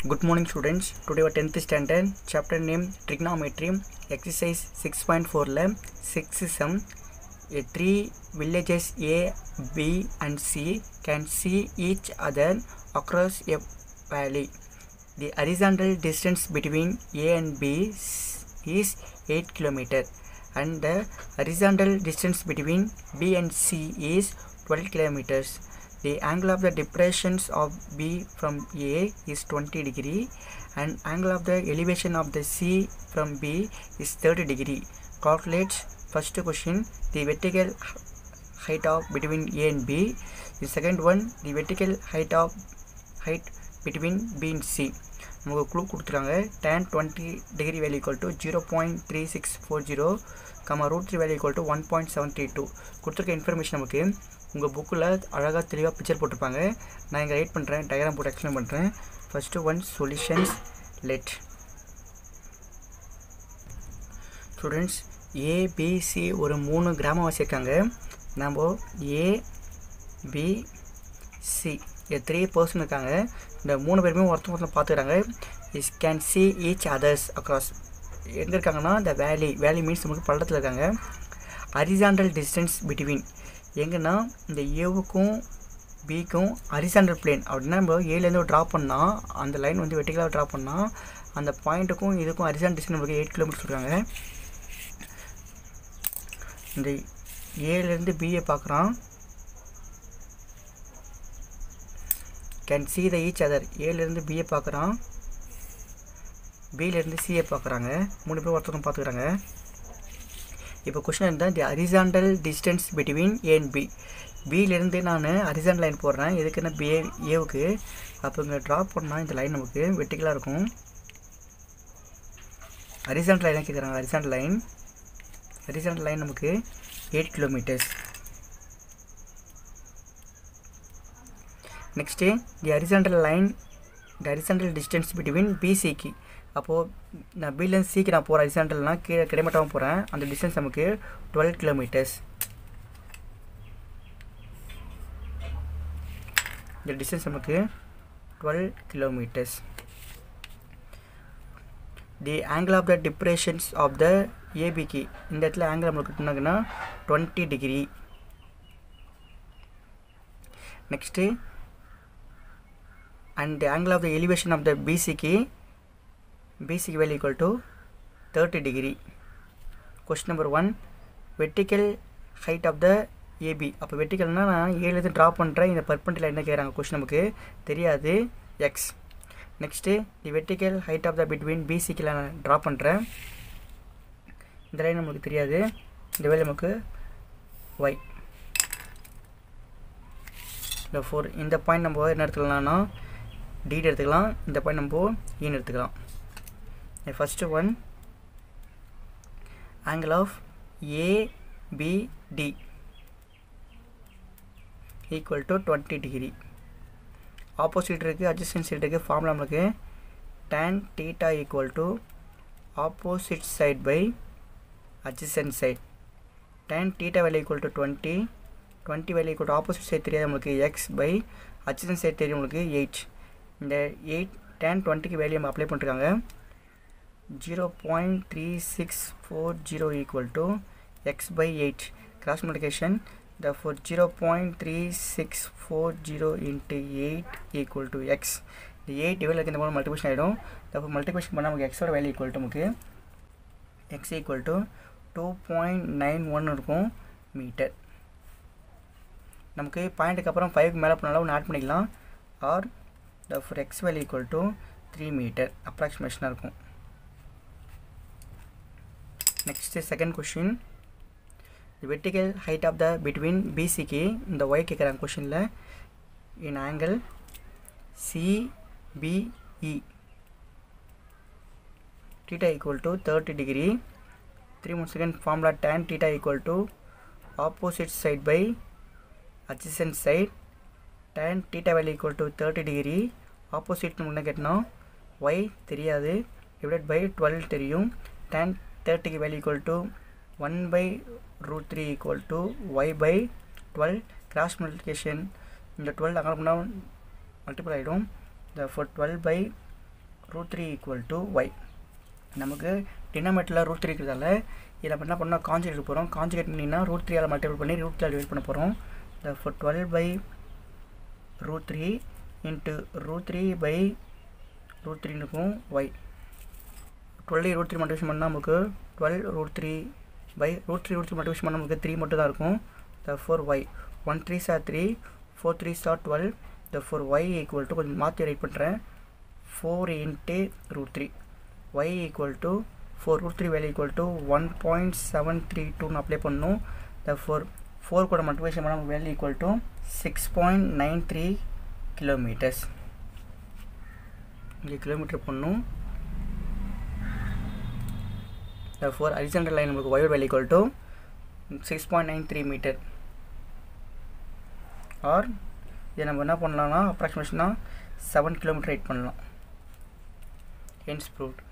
Good morning students. Today our 10th standard chapter name trigonometry exercise 6.4 ல 6 sum a three villages A, B and C can see each other across a valley. The horizontal distance between A and B is 8 km and the horizontal distance between B and C is 12 kilometers. The angle of the depressions of B from A is 20 degree and angle of the elevation of the C from B is 30 degree. Calculate first question the vertical height of between A and B. The second one the vertical height of height between B and C. நமக்கு clue கொடுத்துருக்காங்க tan twenty degree value equal to zero point three six four zero comma root three value equal to one point seven three two கொடுத்துருக்க information நமக்கு உங்கள் புக்கில் அழகாக தெளிவாக picture போட்டிருப்பாங்க நான் இங்கே ரைட் பண்ணுறேன் டயக்ராம் போட்டு எக்ஸ்பிளைன் பண்ணுறேன் first one solutions let students ABC ஒரு மூணு கிராமவாசி இருக்காங்க நம்ம A B C three person இருக்காங்க இந்த மூணு பேருமே ஒருத்தர் ஒருத்தர் பார்த்துக்கிறாங்க is can see each others across எங்கே இருக்காங்கன்னா இந்த வேலி வேலி மீன்ஸ் நமக்கு பள்ளத்தில் இருக்காங்க ஹரிசாண்டல் டிஸ்டன்ஸ் பிட்வீன் எங்கன்னா இந்த ஏவுக்கும் பிக்கும் ஹரிசாண்டல் பிளேன் அப்படின்னா நம்ம ஏலேருந்து ட்ரா பண்ணால் அந்த லைன் வந்து வெட்டிக்கலாக ட்ரா பண்ணால் அந்த பாயிண்ட்டுக்கும் இதுக்கும் ஹரிசாண்டல் டிஸ்டன்ஸ் நமக்கு எயிட் கிலோமீட்டர் சொல்கிறாங்க இந்த ஏலேருந்து பிஏ பார்க்குறான் can see the each other ஏலேருந்து பிஏ பார்க்குறான் பியிலேருந்து சிஏ பார்க்குறாங்க மூணு பேர் ஒருத்தரும் பார்த்துக்கிறாங்க இப்போ கொஷின் இருந்தால் the horizontal distance between A and B பியிலேருந்து நான் ஹரிசாண்டல் லைன் போடுறேன் எதுக்குன்னா பி ஏவுக்கு அப்போ இங்கே ட்ராப் பண்ணால் இந்த லைன் நமக்கு வெட்டிக்கலாக இருக்கும் ஹரிசாண்டல் லைனாக கேட்குறாங்க ஹரிசாண்டல் லைன் ஹரிசாண்டல் லைன் நமக்கு eight kilometres next the horizontal line the horizontal distance between பிசிக்கு அப்போது நான் பிலேருந்து சிக்கு நான் போகிறேன் ஹரிசாண்டல்னால் கீழே கிடைமட்டமாக போகிறேன் அந்த டிஸ்டன்ஸ் நமக்கு டுவெல் கிலோமீட்டர்ஸ் இந்த டிஸ்டன்ஸ் நமக்கு twelve kilometres the angle of the depressions of the ஏபிக்கு இந்த இடத்துல ஆங்கிள் நம்மளுக்கு சொன்னாங்கன்னா twenty degree next and the angle of the elevation of the BCK BCK value equal to 30 degree question number 1 vertical height of the AB அப்போ வெர்டிக்கல்னால் நான் ஏழுலேருந்து draw பண்ணுறேன் இந்த பர்பண்டில் என்ன கேட்குறாங்க கொஸ்டின் நமக்கு தெரியாது x next the vertical height of the between பிசிக்கில் நான் ட்ரா பண்ணுறேன் இந்த லைன் நமக்கு தெரியாது இந்த வேலை நமக்கு ஒய் இந்த ஃபோர் இந்த பாயிண்ட் நம்ம என்ன எடுத்துக்கலாம்னா டிடி எடுத்துக்கலாம் இந்த பாயிண்ட் நம்ம ஈன்னு எடுத்துக்கலாம் first one angle of ABD equal to twenty degree opposite இருக்குது அட்ஜஸ்டன் சைடு இருக்குது ஃபார்முலா நம்மளுக்கு tan theta equal to opposite side by adjacent side tan theta value equal to twenty twenty value equal to opposite side தெரியாது நம்மளுக்கு X by adjacent side தெரியும் உங்களுக்கு eight இந்த eight ten டுவெண்ட்டிக்கு value நம்ம apply பண்ணிருக்காங்க zero point three six four zero equal to x by eight cross multiplication the four zero point three six four zero into eight equal to x இந்த eight வேலை இந்த மூலம் multiplication ஆகிடும் தப்போ multiplication பண்ணால் நமக்கு எக்ஸோட வேல்யூ ஈக்குவல் டு நமக்கு x equal to two point nine one இருக்கும் மீட்டர் நமக்கு பாயிண்ட்டுக்கு அப்புறம் ஃபைவ்க்கு மேலே போனாலும் ஒன்று ஆட் பண்ணிக்கலாம் or therefore x value equal to 3 meter approximation இருக்கும் next second question the vertical height of the between BCK இந்த y கேட்குறாங்க கொஷனில் in angle CBE theta equal to 30 degree 3 more second formula tan theta equal to opposite side by adjacent side tan theta value equal to 30 degree opposite நம்ம என்ன கேட்டோம் y தெரியாது divide by twelve தெரியும் tan தேர்ட்டிக்கு value equal to one by root three equal to y by twelve cross multiplication இந்த twelve அங்கே பண்ணால் multiple ஆகிடும் the for 12 by root three equal to y நமக்கு டினாமேட்டில் ரூட் த்ரீ இருக்கிறதால இதில் நம்ம என்ன பண்ணால் காஞ்சுகேட் எடுக்க போகிறோம் காஞ்சுகேட் பண்ணிங்கன்னா ரூட் த்ரீயால் மல்டிபிள் பண்ணி ரூட் த்ரீ டிவைட் பண்ண போகிறோம் the four twelve by root three into root three by root three இருக்கும் y twelve root three multiplication பண்ணால் நமக்கு twelve root three by root three root three multiplication பண்ணால் நமக்கு three மட்டும் தான் இருக்கும் the four y one three sir three four three sir twelve the four y equal to கொஞ்சம் மாற்றி write பண்ணுறேன் four into root three y equal to four root three value equal to one point seven three டூன்னு apply பண்ணணும் the four four கூட multiplication பண்ணால் value equal to six point nine three kilometres இங்கே kilometre பண்ணும் four horizontal line நமக்கு ஒயர் value equal to six point nine three metre or இதை நம்ம என்ன பண்ணலாம்னா அப்ராக்சிமேஷனாக செவன் கிலோமீட்டர் ரைட் பண்ணலாம் ஹென்ஸ் ப்ரூவ்ட்